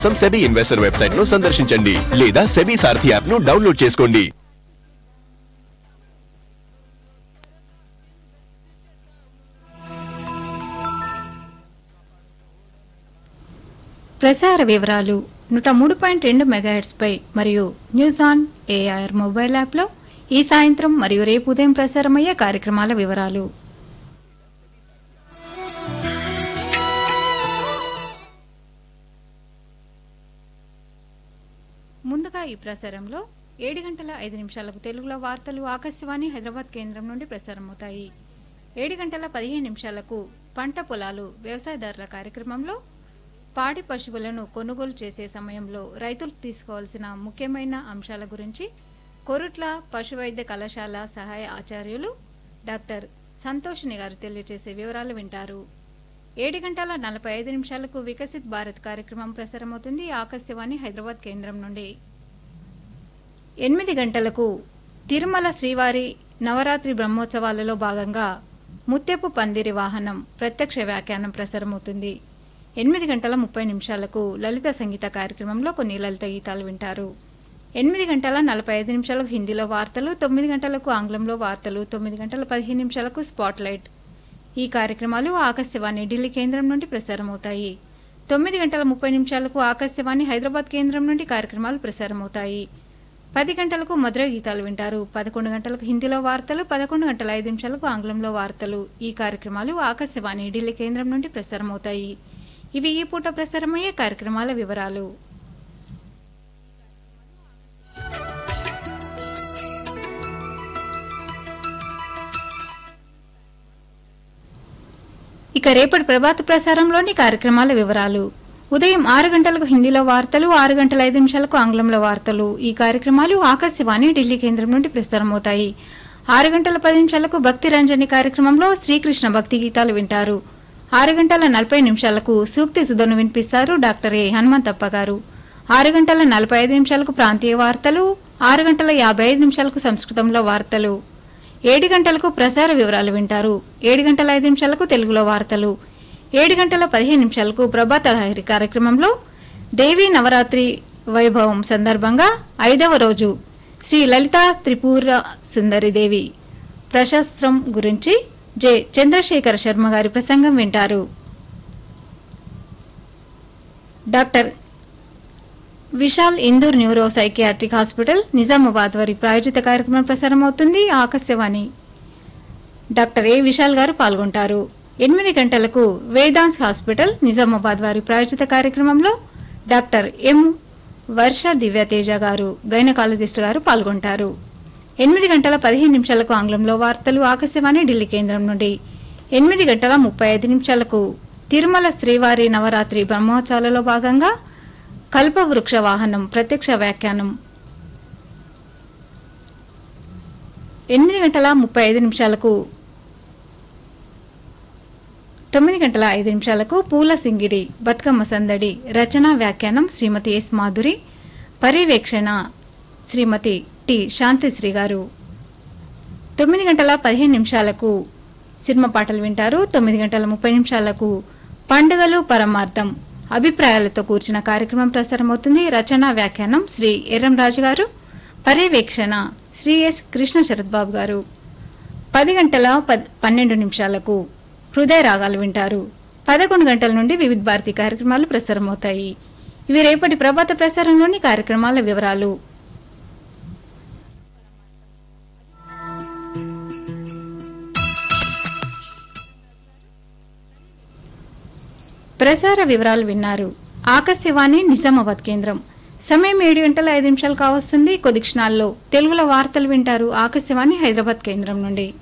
కోసం SEBI investor website ను సందర్శించండి లేదా సెబీ సారథి యాప్ ను డౌన్లోడ్ చేసుకోండి ప్రసార వివరాలు నూట మూడు పాయింట్ రెండు మెగాహెట్స్పై మరియు న్యూస్ ఆన్ ఏఆర్ మొబైల్ యాప్లో ఈ సాయంత్రం మరియు రేపు ఉదయం ప్రసారమయ్యే కార్యక్రమాల వివరాలు ముందుగా ఈ ప్రసారంలో ఏడు గంటల ఐదు నిమిషాలకు తెలుగులో వార్తలు ఆకాశవాణి హైదరాబాద్ కేంద్రం నుండి ప్రసారమవుతాయి ఏడు గంటల పదిహేను నిమిషాలకు పంట పొలాలు వ్యవసాయదారుల కార్యక్రమంలో పాడి పశువులను కొనుగోలు చేసే సమయంలో రైతులు తీసుకోవాల్సిన ముఖ్యమైన అంశాల గురించి కొరుట్ల పశువైద్య కళాశాల సహాయ ఆచార్యులు డాక్టర్ సంతోషిని గారు తెలియజేసే వివరాలు వింటారు ఏడు గంటల నలభై ఐదు నిమిషాలకు వికసిత్ భారత్ కార్యక్రమం ప్రసారమవుతుంది ఆకాశవాణి హైదరాబాద్ కేంద్రం నుండి ఎనిమిది గంటలకు తిరుమల శ్రీవారి నవరాత్రి బ్రహ్మోత్సవాలలో భాగంగా ముత్యపు పందిరి వాహనం ప్రత్యక్ష వ్యాఖ్యానం ప్రసారమవుతుంది ఎనిమిది గంటల ముప్పై నిమిషాలకు లలిత సంగీత కార్యక్రమంలో కొన్ని లలిత గీతాలు వింటారు ఎనిమిది గంటల నలభై ఐదు నిమిషాలకు హిందీలో వార్తలు తొమ్మిది గంటలకు ఆంగ్లంలో వార్తలు తొమ్మిది గంటల పదిహేను నిమిషాలకు స్పాట్ లైట్ ఈ కార్యక్రమాలు ఆకాశవాణి ఢిల్లీ కేంద్రం నుండి ప్రసారమవుతాయి తొమ్మిది గంటల ముప్పై నిమిషాలకు ఆకాశవాణి హైదరాబాద్ కేంద్రం నుండి కార్యక్రమాలు ప్రసారమవుతాయి పది గంటలకు మధుర గీతాలు వింటారు పదకొండు గంటలకు హిందీలో వార్తలు పదకొండు గంటల ఐదు నిమిషాలకు ఆంగ్లంలో వార్తలు ఈ కార్యక్రమాలు ఆకాశవాణి ఢిల్లీ కేంద్రం నుండి ప్రసారమవుతాయి ఇవి ఈ పూట ప్రసారమయ్యే కార్యక్రమాల వివరాలు ఇక రేపటి ప్రభాత ప్రసారంలోని కార్యక్రమాల వివరాలు ఉదయం ఆరు గంటలకు హిందీలో వార్తలు ఆరు గంటల ఐదు నిమిషాలకు ఆంగ్లంలో వార్తలు ఈ కార్యక్రమాలు ఆకాశవాణి ఢిల్లీ కేంద్రం నుండి ప్రసారమవుతాయి ఆరు గంటల పది నిమిషాలకు భక్తి రంజని కార్యక్రమంలో శ్రీకృష్ణ భక్తి గీతాలు వింటారు ఆరు గంటల నలభై నిమిషాలకు సూక్తి సుధను వినిపిస్తారు డాక్టర్ ఏ హనుమంతప్ప గారు ఆరు గంటల నలభై ఐదు నిమిషాలకు ప్రాంతీయ వార్తలు ఆరు గంటల యాభై ఐదు నిమిషాలకు సంస్కృతంలో వార్తలు ఏడు గంటలకు ప్రసార వివరాలు వింటారు ఏడు గంటల ఐదు నిమిషాలకు తెలుగులో వార్తలు ఏడు గంటల పదిహేను నిమిషాలకు ప్రభాత లహరి కార్యక్రమంలో దేవీ నవరాత్రి వైభవం సందర్భంగా ఐదవ రోజు శ్రీ లలిత త్రిపుర సుందరిదేవి ప్రశస్త్రం గురించి జె చంద్రశేఖర శర్మ గారి ప్రసంగం వింటారు doctor Vishal Indur neuro psychiatric hospital Nizamabad వారి ప్రాయోజిత కార్యక్రమం ప్రసారమవుతుంది ఆకాశవాణి డాక్టర్ ఏ విశాల్ గారు పాల్గొంటారు ఎనిమిది గంటలకు వేదాంత్ హాస్పిటల్ నిజామాబాద్ వారి ప్రాయోజిత కార్యక్రమంలో డాక్టర్ ఎం వర్ష దివ్యతేజ గారు గైనకాలజిస్ట్ గారు పాల్గొంటారు ఎనిమిది గంటల పదిహేను నిమిషాలకు ఆంగ్లంలో వార్తలు ఆకాశవాణి ఢిల్లీ కేంద్రం నుండి ఎనిమిది గంటల ముప్పై ఐదు నిమిషాలకు తిరుమల శ్రీవారి నవరాత్రి బ్రహ్మోత్సవాలలో భాగంగా కల్పవృక్ష వాహనం ప్రత్యక్ష వ్యాఖ్యానం ఎనిమిది గంటల ముప్పై ఐదు నిమిషాలకు తొమ్మిది గంటల ఐదు నిమిషాలకు పూల సింగిడి బతుకమ్మ సందడి రచన వ్యాఖ్యానం శ్రీమతి ఎస్ మాధురి పర్యవేక్షణ శ్రీమతి టి శాంతిశ్రీ గారు తొమ్మిది గంటల పదిహేను నిమిషాలకు సినిమా పాటలు వింటారు తొమ్మిది గంటల ముప్పై నిమిషాలకు పండుగలు పరమార్థం అభిప్రాయాలతో కూర్చిన కార్యక్రమం ప్రసారమవుతుంది రచన వ్యాఖ్యానం శ్రీ ఎర్రం రాజు గారు పర్యవేక్షణ శ్రీ ఎస్ కృష్ణ శరత్ బాబు గారు పది గంటల పద్ పన్నెండు నిమిషాలకు హృదయ రాగాలు వింటారు పదకొండు గంటల నుండి వివిధ భారతి కార్యక్రమాలు ప్రసారమవుతాయి ఇవి రేపటి ప్రభాత ప్రసారంలోని కార్యక్రమాల వివరాలు ప్రసార వివరాలు విన్నారు ఆకాశవాణి నిజామాబాద్ కేంద్రం సమయం ఏడు గంటల ఐదు నిమిషాలు కావస్తుంది కొద్ది క్షణాల్లో తెలుగులో వార్తలు వింటారు ఆకాశవాణి హైదరాబాద్ కేంద్రం నుండి